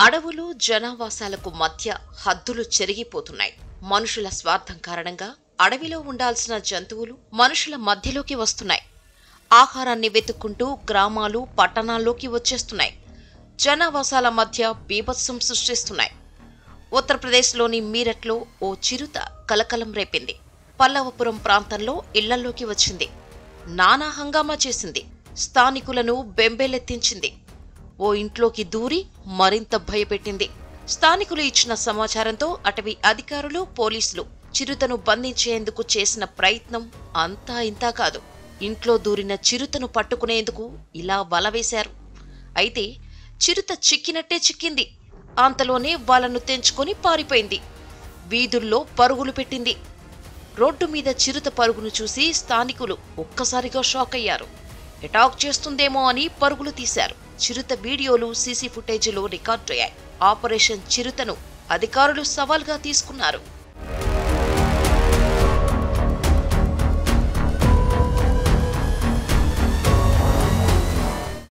అడవులు జనావాసాలకు మధ్య హద్దులు చెరిగిపోతున్నాయి మనుషుల స్వార్థం కారణంగా అడవిలో ఉండాల్సిన జంతువులు మనుషుల మధ్యలోకి వస్తున్నాయి ఆహారాన్ని వెతుక్కుంటూ గ్రామాలు పట్టణాల్లోకి వచ్చేస్తున్నాయి జనావాసాల మధ్య బీభత్సం సృష్టిస్తున్నాయి ఉత్తరప్రదేశ్లోని మీరట్లో ఓ చిరుత కలకలం రేపింది పల్లవపురం ప్రాంతంలో ఇళ్లల్లోకి వచ్చింది నానా హంగామా చేసింది స్థానికులను బెంబేలెత్తించింది ఓ ఇంట్లోకి దూరి మరింత భయపెట్టింది స్థానికులు ఇచ్చిన సమాచారంతో అటవీ అధికారులు పోలీసులు చిరుతను బంధించేందుకు చేసిన ప్రయత్నం అంతా ఇంతా కాదు ఇంట్లో దూరిన చిరుతను పట్టుకునేందుకు ఇలా వల వేశారు అయితే చిరుత చిక్కినట్టే చిక్కింది అంతలోనే వాళ్ళను తెంచుకొని పారిపోయింది వీధుల్లో పరుగులు పెట్టింది రోడ్డు మీద చిరుత పరుగును చూసి స్థానికులు ఒక్కసారిగా షాక్ అయ్యారు అటాక్ చేస్తుందేమో అని పరుగులు తీశారు చిరుత వీడియోలు సీసీ ఫుటేజీలో రికార్డయ్యాయి ఆపరేషన్ చిరుతను అధికారులు సవాల్గా తీసుకున్నారు